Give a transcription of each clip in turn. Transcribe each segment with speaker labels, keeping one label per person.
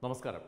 Speaker 1: നമസ്കാരം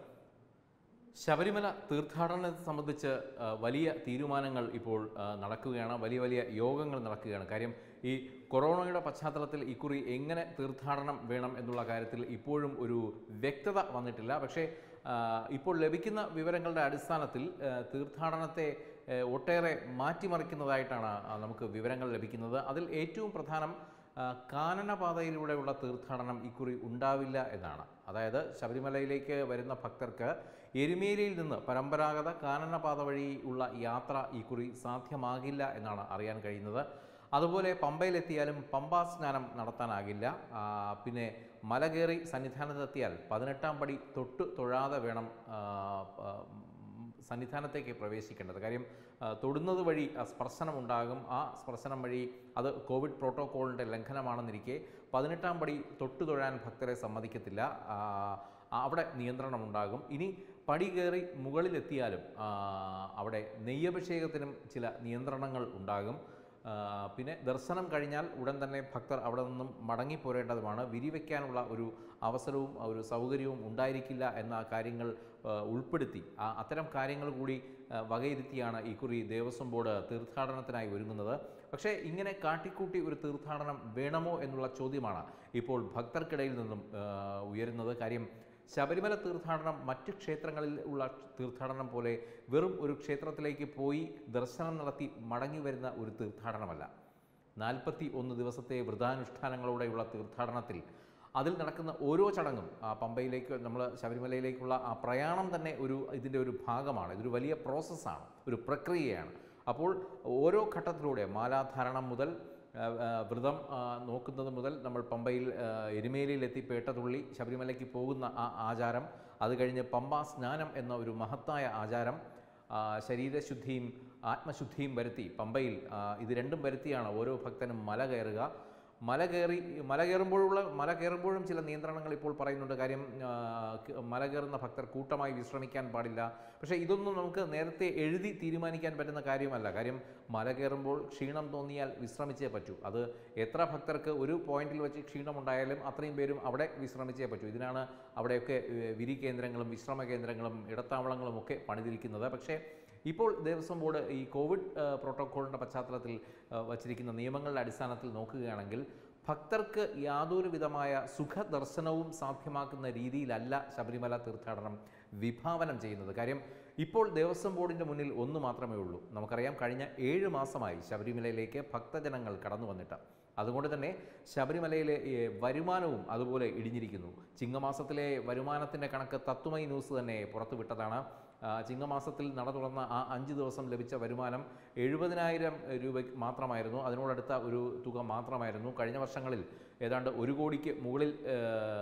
Speaker 1: ശബരിമല തീർത്ഥാടനത്തെ സംബന്ധിച്ച് ആ, വലിയ തീരുമാനങ്ങൾ ഇപ്പോൾ ആ, നടക്കുകയാണ് വലിയ വലിയ യോഗങ്ങൾ നടക്കുകയാണ് കാര്യം ഈ കൊറോണയുടെ പശ്ചാത്തലത്തിൽ ഇക്കുറി എങ്ങനെ തീർത്ഥാടനം വേണം എന്നുള്ള കാര്യത്തിൽ ഇപ്പോഴും ഒരു വ്യക്തത വന്നിട്ടില്ല പക്ഷേ ആ, ഇപ്പോൾ ലഭിക്കുന്ന വിവരങ്ങളുടെ അടിസ്ഥാനത്തിൽ ആ, തീർത്ഥാടനത്തെ ആ, ഒട്ടേറെ മാറ്റിമറിക്കുന്നതായിട്ടാണ് ആ, നമുക്ക് വിവരങ്ങൾ ലഭിക്കുന്നത് അതിൽ ഏറ്റവും പ്രധാനം ആ, കാനനപാതയിലൂടെയുള്ള തീർത്ഥാടനം ഇക്കുറി ഉണ്ടാവില്ല എന്നാണ് അതായത് ശബരിമലയിലേക്ക് വരുന്ന ഭക്തർക്ക് എരുമേലിയിൽ നിന്ന് പരമ്പരാഗത കാനനപാത വഴി ഉള്ള യാത്ര ഇക്കുറി സാധ്യമാകില്ല എന്നാണ് അറിയാൻ കഴിയുന്നത് അതുപോലെ പമ്പയിലെത്തിയാലും പമ്പാ സ്നാനം നടത്താനാകില്ല ആ, പിന്നെ മല കയറി സന്നിധാനത്തെത്തിയാൽ പതിനെട്ടാം പടി തൊട്ട് തൊഴാതെ വേണം ആ, ആ, സന്നിധാനത്തേക്ക് പ്രവേശിക്കേണ്ടത് കാര്യം ആ, തൊടുന്നത് വഴി ആ സ്പർശനം ഉണ്ടാകും ആ സ്പർശനം വഴി അത് കോവിഡ് പ്രോട്ടോക്കോളിൻ്റെ ലംഘനമാണെന്നിരിക്കെ പതിനെട്ടാം പടി തൊട്ടു തൊഴാൻ ഭക്തരെ സമ്മതിക്കത്തില്ല ആ, അവിടെ നിയന്ത്രണം ഉണ്ടാകും ഇനി പടി കയറി മുകളിലെത്തിയാലും ആ, അവിടെ നെയ്യഭിഷേകത്തിനും ചില നിയന്ത്രണങ്ങൾ ഉണ്ടാകും ആ, പിന്നെ ദർശനം കഴിഞ്ഞാൽ ഉടൻ തന്നെ ഭക്തർ അവിടെ നിന്നും മടങ്ങിപ്പോരേണ്ടതുമാണ് വിരിവെക്കാനുള്ള ഒരു അവസരവും ആ ഒരു സൗകര്യവും ഉണ്ടായിരിക്കില്ല എന്ന കാര്യങ്ങൾ ആ, ഉൾപ്പെടുത്തി ആ അത്തരം കാര്യങ്ങൾ കൂടി ആ, വകയിരുത്തിയാണ് ഇക്കുറി ദേവസ്വം ബോർഡ് തീർത്ഥാടനത്തിനായി ഒരുങ്ങുന്നത് പക്ഷേ ഇങ്ങനെ കാട്ടിക്കൂട്ടി ഒരു തീർത്ഥാടനം വേണമോ എന്നുള്ള ചോദ്യമാണ് ഇപ്പോൾ ഭക്തർക്കിടയിൽ നിന്നും ആ, ഉയരുന്നത് കാര്യം ശബരിമല തീർത്ഥാടനം മറ്റ് ക്ഷേത്രങ്ങളിൽ ഉള്ള തീർത്ഥാടനം പോലെ വെറും ഒരു ക്ഷേത്രത്തിലേക്ക് പോയി ദർശനം നടത്തി മടങ്ങി വരുന്ന ഒരു തീർത്ഥാടനമല്ല നാൽപ്പത്തി ഒന്ന് ദിവസത്തെ വ്രതാനുഷ്ഠാനങ്ങളോടെയുള്ള തീർത്ഥാടനത്തിൽ അതിൽ നടക്കുന്ന ഓരോ ചടങ്ങും ആ പമ്പയിലേക്ക് നമ്മൾ ശബരിമലയിലേക്കുള്ള ആ പ്രയാണം തന്നെ ഒരു ഇതിൻ്റെ ഒരു ഭാഗമാണ് ഇതൊരു വലിയ പ്രോസസ്സാണ് ഒരു പ്രക്രിയയാണ് അപ്പോൾ ഓരോ ഘട്ടത്തിലൂടെ മാലാധാരണം മുതൽ ആ, ആ, വ്രതം ആ, നോക്കുന്നത് മുതൽ നമ്മൾ പമ്പയിൽ ആ, എരുമേലിയിലെത്തി പേട്ടതുള്ളി ശബരിമലയ്ക്ക് പോകുന്ന ആ ആചാരം അത് കഴിഞ്ഞ് പമ്പ സ്നാനം എന്ന ഒരു മഹത്തായ ആചാരം ആ, ശരീരശുദ്ധിയും ആത്മശുദ്ധിയും വരുത്തി പമ്പയിൽ ആ, ഇത് രണ്ടും വരുത്തിയാണ് ഓരോ ഭക്തനും മല കയറുക മല കയറി മല കയറുമ്പോഴുള്ള മല കയറുമ്പോഴും ചില നിയന്ത്രണങ്ങൾ ഇപ്പോൾ പറയുന്നുണ്ട് കാര്യം ആ, ക- മല കയറുന്ന ഭക്തർ കൂട്ടമായി വിശ്രമിക്കാൻ പാടില്ല പക്ഷേ ഇതൊന്നും നമുക്ക് നേരത്തെ എഴുതി തീരുമാനിക്കാൻ പറ്റുന്ന കാര്യമല്ല കാര്യം മല കയറുമ്പോൾ ക്ഷീണം തോന്നിയാൽ വിശ്രമിച്ചേ പറ്റൂ അത് എത്ര ഭക്തർക്ക് ഒരു പോയിന്റിൽ വെച്ച് ക്ഷീണമുണ്ടായാലും അത്രയും പേരും അവിടെ വിശ്രമിച്ചേ പറ്റൂ ഇതിനാണ് അവിടെയൊക്കെ ഏഹ്, വിരി കേന്ദ്രങ്ങളും വിശ്രമ കേന്ദ്രങ്ങളും ഇടത്താവളങ്ങളും ഒക്കെ പണിതിരിക്കുന്നത് പക്ഷേ ഇപ്പോൾ ദേവസ്വം ബോർഡ് ഈ കോവിഡ് ആ, പ്രോട്ടോക്കോളിൻ്റെ പശ്ചാത്തലത്തിൽ ആ, വച്ചിരിക്കുന്ന നിയമങ്ങളുടെ അടിസ്ഥാനത്തിൽ നോക്കുകയാണെങ്കിൽ ഭക്തർക്ക് യാതൊരു വിധമായ സുഖദർശനവും സാധ്യമാക്കുന്ന രീതിയിലല്ല ശബരിമല തീർത്ഥാടനം വിഭാവനം ചെയ്യുന്നത് കാര്യം ഇപ്പോൾ ദേവസ്വം ബോർഡിൻ്റെ മുന്നിൽ ഒന്ന് മാത്രമേ ഉള്ളൂ നമുക്കറിയാം കഴിഞ്ഞ ഏഴ് മാസമായി ശബരിമലയിലേക്ക് ഭക്തജനങ്ങൾ കടന്നു വന്നിട്ട് അതുകൊണ്ട് തന്നെ ശബരിമലയിലെ ഏ, വരുമാനവും അതുപോലെ ഇടിഞ്ഞിരിക്കുന്നു ചിങ്ങമാസത്തിലെ വരുമാനത്തിൻ്റെ കണക്ക് തത്വമൈ ന്യൂസ് തന്നെ പുറത്തുവിട്ടതാണ് ആ, ചിങ്ങമാസത്തിൽ നട തുറന്ന ആ അഞ്ച് ദിവസം ലഭിച്ച വരുമാനം എഴുപതിനായിരം രൂപ മാത്രമായിരുന്നു അതിനോടടുത്ത ഒരു തുക മാത്രമായിരുന്നു കഴിഞ്ഞ വർഷങ്ങളിൽ ഏതാണ്ട് ഒരു കോടിക്ക് മുകളിൽ ഏ,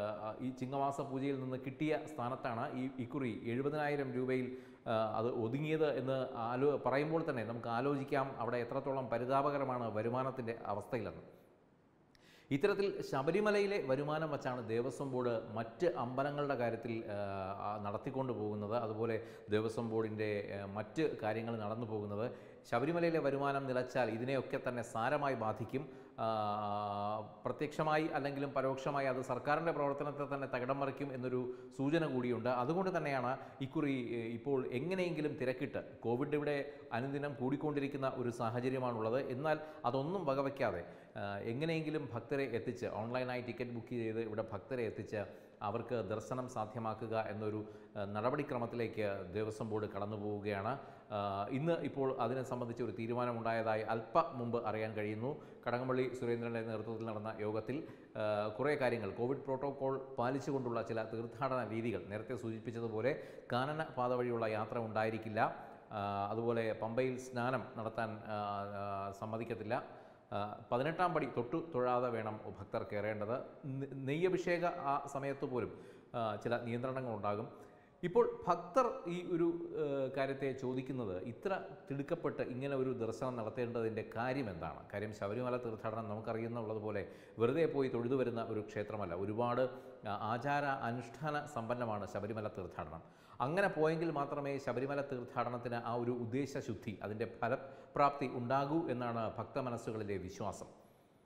Speaker 1: ഈ ചിങ്ങമാസ പൂജയിൽ നിന്ന് കിട്ടിയ സ്ഥാനത്താണ് ഈ ഇക്കുറി എഴുപതിനായിരം രൂപയിൽ ആ, അത് ഒതുങ്ങിയത് എന്ന് ആലോ പറയുമ്പോൾ തന്നെ നമുക്ക് ആലോചിക്കാം അവിടെ എത്രത്തോളം പരിതാപകരമാണ് വരുമാനത്തിൻ്റെ അവസ്ഥയിലെന്ന് ഇത്തരത്തിൽ ശബരിമലയിലെ വരുമാനം വച്ചാണ് ദേവസ്വം ബോർഡ് മറ്റ് അമ്പലങ്ങളുടെ കാര്യത്തിൽ ആ, ആ, നടത്തിക്കൊണ്ടു പോകുന്നത് അതുപോലെ ദേവസ്വം ബോർഡിൻ്റെ ആ, മറ്റ് കാര്യങ്ങൾ നടന്നു പോകുന്നത് ശബരിമലയിലെ വരുമാനം നിലച്ചാൽ ഇതിനെയൊക്കെ തന്നെ സാരമായി ബാധിക്കും ആ, പ്രത്യക്ഷമായി അല്ലെങ്കിലും പരോക്ഷമായി അത് സർക്കാരിൻ്റെ പ്രവർത്തനത്തെ തന്നെ തകിടം മറിക്കും എന്നൊരു സൂചന കൂടിയുണ്ട് അതുകൊണ്ട് തന്നെയാണ് ഇക്കുറി ഏ, ഇപ്പോൾ എങ്ങനെയെങ്കിലും തിരക്കിട്ട് കോവിഡ് ഇവിടെ അനുദിനം കൂടിക്കൊണ്ടിരിക്കുന്ന ഒരു സാഹചര്യമാണുള്ളത് എന്നാൽ അതൊന്നും വകവയ്ക്കാതെ ആ, എങ്ങനെയെങ്കിലും ഭക്തരെ എത്തിച്ച് ഓൺലൈനായി ടിക്കറ്റ് ബുക്ക് ചെയ്ത് ഇവിടെ ഭക്തരെ എത്തിച്ച് അവർക്ക് ദർശനം സാധ്യമാക്കുക എന്നൊരു ആ, നടപടിക്രമത്തിലേക്ക് ദേവസ്വം ബോർഡ് കടന്നു പോവുകയാണ് ആ, ഇന്ന് ഇപ്പോൾ അതിനെ സംബന്ധിച്ച് ഒരു തീരുമാനമുണ്ടായതായി അല്പ മുമ്പ് അറിയാൻ കഴിയുന്നു കടകംപള്ളി സുരേന്ദ്രൻ്റെ നേതൃത്വത്തിൽ നടന്ന യോഗത്തിൽ ആ, കുറേ കാര്യങ്ങൾ കോവിഡ് പ്രോട്ടോകോൾ പാലിച്ചുകൊണ്ടുള്ള ചില തീർത്ഥാടന രീതികൾ നേരത്തെ സൂചിപ്പിച്ചതുപോലെ കാനന പാത വഴിയുള്ള യാത്ര ഉണ്ടായിരിക്കില്ല ആ, അതുപോലെ പമ്പയിൽ സ്നാനം നടത്താൻ ആ, ആ, സമ്മതിക്കത്തില്ല ആ, പതിനെട്ടാം പടി തൊട്ടു തൊഴാതെ വേണം ഭക്തർ കയറേണ്ടത് നെ- നെയ്യഭിഷേക ആ സമയത്ത് പോലും ആ, ചില നിയന്ത്രണങ്ങളുണ്ടാകും ഇപ്പോൾ ഭക്തർ ഈ ഒരു ആ, കാര്യത്തെ ചോദിക്കുന്നത് ഇത്ര തിടുക്കപ്പെട്ട് ഇങ്ങനെ ഒരു ദർശനം നടത്തേണ്ടതിൻ്റെ കാര്യം എന്താണ് കാര്യം ശബരിമല തീർത്ഥാടനം നമുക്കറിയുന്നുള്ളതുപോലെ വെറുതെ പോയി തൊഴുതു വരുന്ന ഒരു ക്ഷേത്രമല്ല ഒരുപാട് ആ, ആചാര അനുഷ്ഠാന സമ്പന്നമാണ് ശബരിമല തീർത്ഥാടനം അങ്ങനെ പോയെങ്കിൽ മാത്രമേ ശബരിമല തീർത്ഥാടനത്തിന് ആ ഒരു ഉദ്ദേശശുദ്ധി അതിൻ്റെ ഫലപ്രാപ്തി ഉണ്ടാകൂ എന്നാണ് ഭക്തമനസ്സുകളിലെ വിശ്വാസം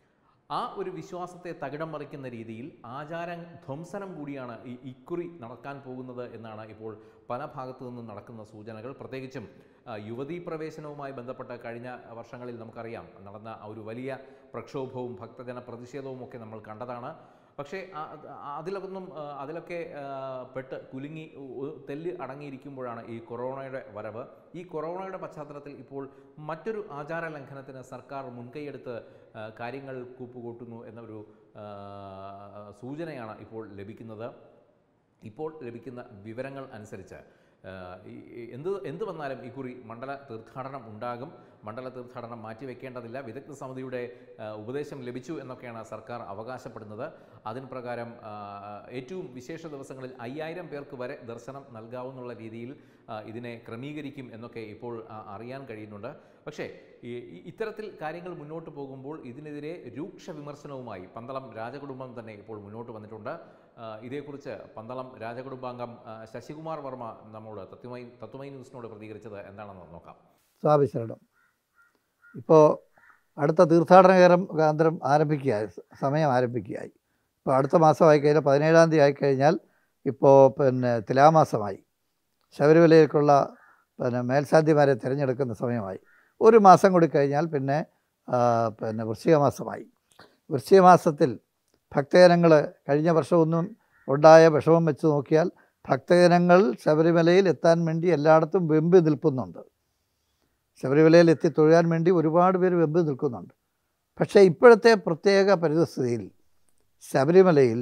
Speaker 1: ആ ഒരു വിശ്വാസത്തെ തകിടം മറിക്കുന്ന രീതിയിൽ ആചാര ധ്വംസനം കൂടിയാണ് ഈ ഇക്കുറി നടക്കാൻ പോകുന്നത് എന്നാണ് ഇപ്പോൾ പല ഭാഗത്തു നിന്നും നടക്കുന്ന സൂചനകൾ പ്രത്യേകിച്ചും ആ, യുവതീ പ്രവേശനവുമായി ബന്ധപ്പെട്ട കഴിഞ്ഞ വർഷങ്ങളിൽ നമുക്കറിയാം നടന്ന ആ ഒരു വലിയ പ്രക്ഷോഭവും ഭക്തജന പ്രതിഷേധവും ഒക്കെ നമ്മൾ കണ്ടതാണ് പക്ഷേ ആ- ആ- അതിലൊന്നും ആ, അതിലൊക്കെ ആ, പെട്ട് കുലുങ്ങി ഉ- ഉ- തെല്ല് അടങ്ങിയിരിക്കുമ്പോഴാണ് ഈ കൊറോണയുടെ വരവ് ഈ കൊറോണയുടെ പശ്ചാത്തലത്തിൽ ഇപ്പോൾ മറ്റൊരു ആചാര ലംഘനത്തിന് സർക്കാർ മുൻകൈയെടുത്ത് ആ, കാര്യങ്ങൾ കൂപ്പുകൂട്ടുന്നു എന്നൊരു ആ, സൂചനയാണ് ഇപ്പോൾ ലഭിക്കുന്നത് ഇപ്പോൾ ലഭിക്കുന്ന വിവരങ്ങൾ അനുസരിച്ച് ആ, ഈ ഈ എന്ത് എന്ത് വന്നാലും ഇക്കുറി മണ്ഡല തീർത്ഥാടനം ഉണ്ടാകും മണ്ഡല തീർത്ഥാടനം മാറ്റിവെക്കേണ്ടതില്ല വിദഗ്ധ സമിതിയുടെ ആ, ഉപദേശം ലഭിച്ചു എന്നൊക്കെയാണ് സർക്കാർ അവകാശപ്പെടുന്നത് അതിന് പ്രകാരം ആ, ഏറ്റവും വിശേഷ ദിവസങ്ങളിൽ അയ്യായിരം പേർക്ക് വരെ ദർശനം നൽകാവുന്നുള്ള രീതിയിൽ ആ, ഇതിനെ ക്രമീകരിക്കും എന്നൊക്കെ ഇപ്പോൾ ആ, അറിയാൻ കഴിയുന്നുണ്ട് പക്ഷേ ഈ ഈ- ഇത്തരത്തിൽ കാര്യങ്ങൾ മുന്നോട്ട് പോകുമ്പോൾ ഇതിനെതിരെ രൂക്ഷ വിമർശനവുമായി പന്തളം രാജകുടുംബം തന്നെ ഇപ്പോൾ മുന്നോട്ട് വന്നിട്ടുണ്ട് ആ, ഇതേക്കുറിച്ച് പന്തളം രാജകുടുംബാംഗം ആ, ശശികുമാർ വർമ്മ നമ്മോട് തത്വമൈ തത്വമൈ ന്യൂസിനോട് പ്രതികരിച്ചത് എന്താണെന്ന് നോക്കാം
Speaker 2: സ്വാമി ശരണം ഇപ്പോൾ അടുത്ത തീർത്ഥാടന കേരം കേന്ദ്രം ആരംഭിക്കുകയായി സ- സമയം ആരംഭിക്കുകയായി ഇപ്പോൾ അടുത്ത മാസമായി കഴിഞ്ഞാൽ പതിനേഴാം തീയതി ആയിക്കഴിഞ്ഞാൽ ഇപ്പോൾ പിന്നെ തുലാമാസമായി ശബരിമലയിലേക്കുള്ള പിന്നെ മേൽശാന്തിമാരെ തിരഞ്ഞെടുക്കുന്ന സമയമായി ഒരു മാസം കൂടി കഴിഞ്ഞാൽ പിന്നെ ആ, പിന്നെ വൃശ്ചിക മാസമായി വൃശ്ചിക മാസത്തിൽ ഭക്തജനങ്ങൾ കഴിഞ്ഞ വർഷമൊന്നും ഉണ്ടായ വിഷമം വെച്ച് നോക്കിയാൽ ഭക്തജനങ്ങൾ ശബരിമലയിൽ എത്താൻ വേണ്ടി എല്ലായിടത്തും വെമ്പി നിൽക്കുന്നുണ്ട് ശബരിമലയിൽ എത്തി തൊഴാൻ വേണ്ടി ഒരുപാട് പേര് വെമ്പ് നിൽക്കുന്നുണ്ട് പക്ഷേ ഇപ്പോഴത്തെ പ്രത്യേക പരിതസ്ഥിതിയിൽ ശബരിമലയിൽ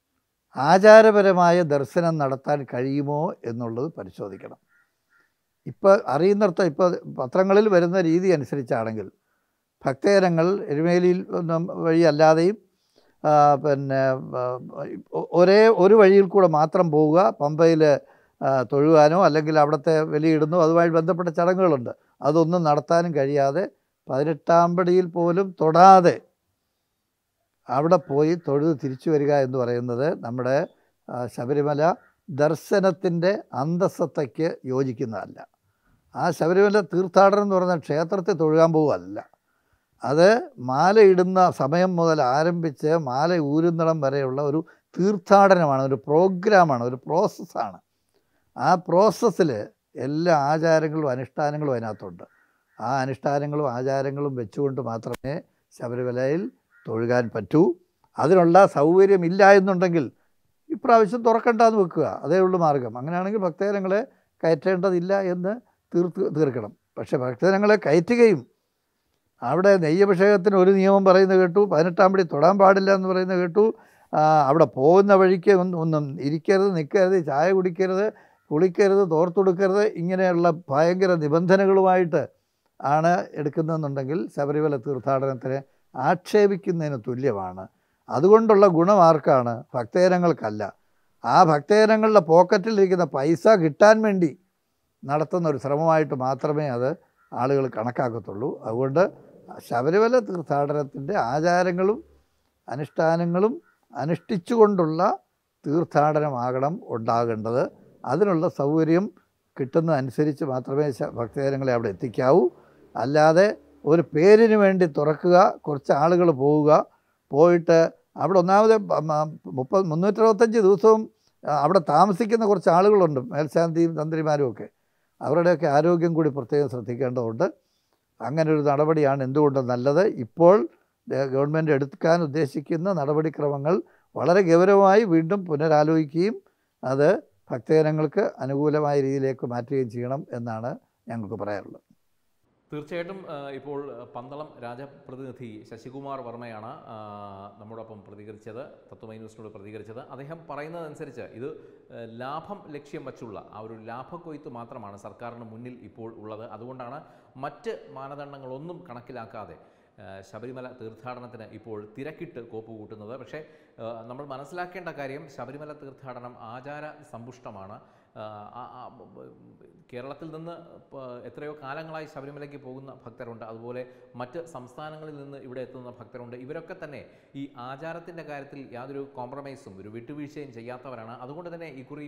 Speaker 2: ആചാരപരമായ ദർശനം നടത്താൻ കഴിയുമോ എന്നുള്ളത് പരിശോധിക്കണം ഇപ്പോൾ അറിയുന്നിടത്ത് ഇപ്പോൾ പത്രങ്ങളിൽ വരുന്ന രീതി അനുസരിച്ചാണെങ്കിൽ ഭക്തജനങ്ങൾ എരുമേലിയിൽ ഒന്നും വഴിയല്ലാതെയും ആ, പിന്നെ ആ, ഒ- ഒരേ ഒരു വഴിയിൽ കൂടെ മാത്രം പോവുക പമ്പയിൽ തൊഴുവാനോ അല്ലെങ്കിൽ അവിടുത്തെ വെളിയിടുന്നോ അതുമായി ബന്ധപ്പെട്ട ചടങ്ങുകളുണ്ട് അതൊന്നും നടത്താനും കഴിയാതെ പതിനെട്ടാം പടിയിൽ പോലും തൊടാതെ അവിടെ പോയി തൊഴുത് തിരിച്ചു വരിക എന്ന് പറയുന്നത് നമ്മുടെ ആ, ശബരിമല ദർശനത്തിൻ്റെ അന്തസ്സത്തയ്ക്ക് യോജിക്കുന്നതല്ല ആ ശബരിമല തീർത്ഥാടനം എന്ന് പറയുന്ന ക്ഷേത്രത്തിൽ തൊഴുകാൻ പോവുകയല്ല അത് മാലയിടുന്ന സമയം മുതൽ ആരംഭിച്ച് മാല ഊരുന്നിടം വരെയുള്ള ഒരു തീർത്ഥാടനമാണ് ഒരു പ്രോഗ്രാമാണ് ഒരു പ്രോസസ്സാണ് ആ പ്രോസസ്സിൽ എല്ലാ ആചാരങ്ങളും അനുഷ്ഠാനങ്ങളും അതിനകത്തുണ്ട് ആ അനുഷ്ഠാനങ്ങളും ആചാരങ്ങളും വെച്ചുകൊണ്ട് മാത്രമേ ശബരിമലയിൽ തൊഴുകാൻ പറ്റൂ അതിനുള്ള സൗകര്യമില്ല എന്നുണ്ടെങ്കിൽ ഇപ്രാവശ്യം തുറക്കണ്ടെന്ന് വെക്കുക അതേ ഉള്ളൂ മാർഗം അങ്ങനെയാണെങ്കിൽ ഭക്തജനങ്ങളെ കയറ്റേണ്ടതില്ല എന്ന് തീർത്ത് തീർക്കണം പക്ഷേ ഭക്തജനങ്ങളെ കയറ്റുകയും അവിടെ നെയ്യഭിഷേകത്തിന് ഒരു നിയമം പറയുന്നത് കേട്ടു പതിനെട്ടാം പടി തൊടാൻ പാടില്ല എന്ന് പറയുന്നത് കേട്ടു ആ, അവിടെ പോകുന്ന വഴിക്ക് ഒന്നും ഒന്നും ഇരിക്കരുത് നിൽക്കരുത് ചായ കുടിക്കരുത് കുളിക്കരുത് തോർത്തൊടുക്കരുത് ഇങ്ങനെയുള്ള ഭയങ്കര നിബന്ധനകളുമായിട്ട് ആണ് എടുക്കുന്നതെന്നുണ്ടെങ്കിൽ ശബരിമല തീർത്ഥാടനത്തിനെ ആക്ഷേപിക്കുന്നതിന് തുല്യമാണ് അതുകൊണ്ടുള്ള ഗുണം ആർക്കാണ് ഭക്തജനങ്ങൾക്കല്ല ആ ഭക്തജനങ്ങളുടെ പോക്കറ്റിലിരിക്കുന്ന പൈസ കിട്ടാൻ വേണ്ടി നടത്തുന്ന ഒരു ശ്രമമായിട്ട് മാത്രമേ അത് ആളുകൾ കണക്കാക്കത്തുള്ളൂ അതുകൊണ്ട് ശബരിമല തീർത്ഥാടനത്തിൻ്റെ ആചാരങ്ങളും അനുഷ്ഠാനങ്ങളും അനുഷ്ഠിച്ചുകൊണ്ടുള്ള തീർത്ഥാടനമാകണം ഉണ്ടാകേണ്ടത് അതിനുള്ള സൗകര്യം കിട്ടുന്നതനുസരിച്ച് മാത്രമേ ശ- ഭക്തജനങ്ങളെ അവിടെ എത്തിക്കാവൂ അല്ലാതെ ഒരു പേരിന് വേണ്ടി തുറക്കുക കുറച്ച് ആളുകൾ പോവുക പോയിട്ട് അവിടെ ഒന്നാമത് പ- മ- മുപ്പത് മുന്നൂറ്ററുപത്തഞ്ച് ദിവസവും ആ, അവിടെ താമസിക്കുന്ന കുറച്ച് ആളുകളുണ്ട് മേൽശാന്തിയും തന്ത്രിമാരും ഒക്കെ അവരുടെയൊക്കെ ആരോഗ്യം കൂടി പ്രത്യേകം ശ്രദ്ധിക്കേണ്ടതുണ്ട് അങ്ങനെ ഒരു നടപടിയാണ് എന്തുകൊണ്ടും നല്ലത് ഇപ്പോൾ ദേ- ഗവൺമെൻറ് എടുക്കാൻ ഉദ്ദേശിക്കുന്ന നടപടിക്രമങ്ങൾ വളരെ ഗൗരവമായി വീണ്ടും പുനരാലോചിക്കുകയും അത് ഭക്തജനങ്ങൾക്ക് അനുകൂലമായ രീതിയിലേക്ക് മാറ്റുകയും ചെയ്യണം എന്നാണ് ഞങ്ങൾക്ക് പറയാനുള്ളത്
Speaker 1: തീർച്ചയായിട്ടും ആ, ഇപ്പോൾ ആ, പന്തളം രാജപ്രതിനിധി ശശികുമാർ വർമ്മയാണ് ആ, നമ്മോടൊപ്പം പ്രതികരിച്ചത് തത്വമൈ ന്യൂസിനോട് പ്രതികരിച്ചത് അദ്ദേഹം പറയുന്നതനുസരിച്ച് ഇത് ആ, ലാഭം ലക്ഷ്യം വച്ചുള്ള ആ ഒരു ലാഭക്കൊയ്ത്ത് മാത്രമാണ് സർക്കാരിന് മുന്നിൽ ഇപ്പോൾ ഉള്ളത് അതുകൊണ്ടാണ് മറ്റ് മാനദണ്ഡങ്ങളൊന്നും കണക്കിലാക്കാതെ ആ, ശബരിമല തീർത്ഥാടനത്തിന് ഇപ്പോൾ തിരക്കിട്ട് കോപ്പ് കൂട്ടുന്നത് പക്ഷേ ആ, നമ്മൾ മനസ്സിലാക്കേണ്ട കാര്യം ശബരിമല തീർത്ഥാടനം ആചാര സമ്പുഷ്ടമാണ് ആ, ആ, ആ, ബ- ബ- കേരളത്തിൽ നിന്ന് പ- എത്രയോ കാലങ്ങളായി ശബരിമലയ്ക്ക് പോകുന്ന ഭക്തരുണ്ട് അതുപോലെ മറ്റ് സംസ്ഥാനങ്ങളിൽ നിന്ന് ഇവിടെ എത്തുന്ന ഭക്തരുണ്ട് ഇവരൊക്കെ തന്നെ ഈ ആചാരത്തിൻ്റെ കാര്യത്തിൽ യാതൊരു കോംപ്രമൈസും ഒരു വിട്ടുവീഴ്ചയും ചെയ്യാത്തവരാണ് അതുകൊണ്ട് തന്നെ ഇക്കുറി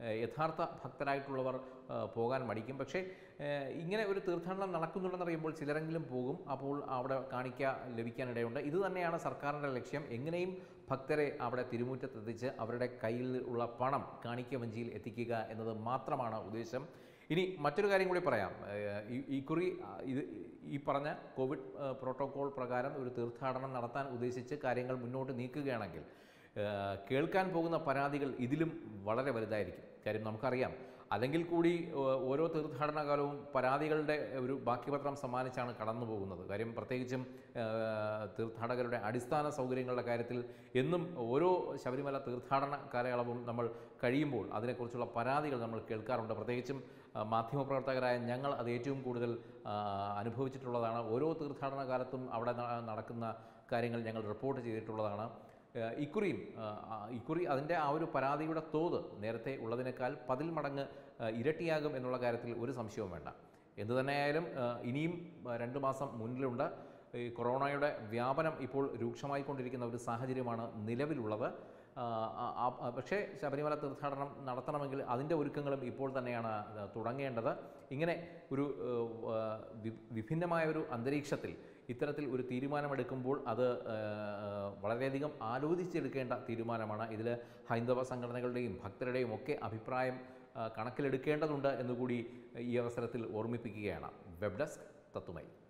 Speaker 1: ഏഹ്, യഥാർത്ഥ ഭക്തരായിട്ടുള്ളവർ ഏഹ്, പോകാൻ മടിക്കും പക്ഷേ ഏഹ്, ഇങ്ങനെ ഒരു തീർത്ഥാടനം നടക്കുന്നുണ്ടെന്നറിയുമ്പോൾ ചിലരെങ്കിലും പോകും അപ്പോൾ അവിടെ കാണിക്ക ലഭിക്കാനിടയുണ്ട് ഇത് തന്നെയാണ് സർക്കാരിൻ്റെ ലക്ഷ്യം എങ്ങനെയും ഭക്തരെ അവിടെ തിരുമുറ്റത്തെത്തിച്ച് അവരുടെ കയ്യിൽ ഉള്ള പണം കാണിക്ക വഞ്ചിയിൽ എത്തിക്കുക എന്നത് മാത്രമാണ് ഉദ്ദേശം ഇനി മറ്റൊരു കാര്യം കൂടി പറയാം ഏഹ്, ഈ- ഈ കുറി ആ, ഇത് ഈ പറഞ്ഞ കോവിഡ് ഏഹ്, പ്രോട്ടോകോൾ പ്രകാരം ഒരു തീർത്ഥാടനം നടത്താൻ ഉദ്ദേശിച്ച് കാര്യങ്ങൾ മുന്നോട്ട് നീക്കുകയാണെങ്കിൽ ഏഹ്, കേൾക്കാൻ പോകുന്ന പരാതികൾ ഇതിലും വളരെ വലുതായിരിക്കും കാര്യം നമുക്കറിയാം അല്ലെങ്കിൽ കൂടി ഏഹ്, ഓരോ തീർത്ഥാടന കാലവും പരാതികളുടെ ഒരു ബാക്കിപത്രം സമ്മാനിച്ചാണ് കടന്നു പോകുന്നത് കാര്യം പ്രത്യേകിച്ചും ഏഹ്, തീർത്ഥാടകരുടെ അടിസ്ഥാന സൗകര്യങ്ങളുടെ കാര്യത്തിൽ എന്നും ഓരോ ശബരിമല തീർത്ഥാടന കാലയളവും നമ്മൾ കഴിയുമ്പോൾ അതിനെക്കുറിച്ചുള്ള പരാതികൾ നമ്മൾ കേൾക്കാറുണ്ട് പ്രത്യേകിച്ചും ആ, മാധ്യമപ്രവർത്തകരായ ഞങ്ങൾ അത് ഏറ്റവും കൂടുതൽ ആ, അനുഭവിച്ചിട്ടുള്ളതാണ് ഓരോ തീർത്ഥാടന കാലത്തും അവിടെ ന- നടക്കുന്ന കാര്യങ്ങൾ ഞങ്ങൾ റിപ്പോർട്ട് ചെയ്തിട്ടുള്ളതാണ് ആ, ഇക്കുറിയും ആ, ആ, ഇക്കുറി അതിൻ്റെ ആ ഒരു പരാതിയുടെ തോത് നേരത്തെ ഉള്ളതിനേക്കാൾ പതിൽ മടങ്ങ് ആ, ഇരട്ടിയാകും എന്നുള്ള കാര്യത്തിൽ ഒരു സംശയവും വേണ്ട എന്തു തന്നെയായാലും ആ, ഇനിയും ആ, രണ്ട് മാസം മുന്നിലുണ്ട് ഈ കൊറോണയുടെ വ്യാപനം ഇപ്പോൾ രൂക്ഷമായിക്കൊണ്ടിരിക്കുന്ന ഒരു സാഹചര്യമാണ് നിലവിലുള്ളത് ആ, ആ, ആ, പക്ഷേ ശബരിമല തീർത്ഥാടനം നടത്തണമെങ്കിൽ അതിൻ്റെ ഒരുക്കങ്ങളും ഇപ്പോൾ തന്നെയാണ് ആ, തുടങ്ങേണ്ടത് ഇങ്ങനെ ഒരു ഏഹ്, ആ, വി- വിഭിന്നമായ ഒരു അന്തരീക്ഷത്തിൽ ഇത്തരത്തിൽ ഒരു തീരുമാനമെടുക്കുമ്പോൾ അത് ഏഹ്, വളരെയധികം ആലോചിച്ചെടുക്കേണ്ട തീരുമാനമാണ് ഇതിൽ ഹൈന്ദവ സംഘടനകളുടെയും ഭക്തരുടെയും ഒക്കെ അഭിപ്രായം ആ, കണക്കിലെടുക്കേണ്ടതുണ്ട് എന്നുകൂടി ഈ അവസരത്തിൽ ഓർമ്മിപ്പിക്കുകയാണ് വെബ് ഡെസ്ക് തത്തുമൈ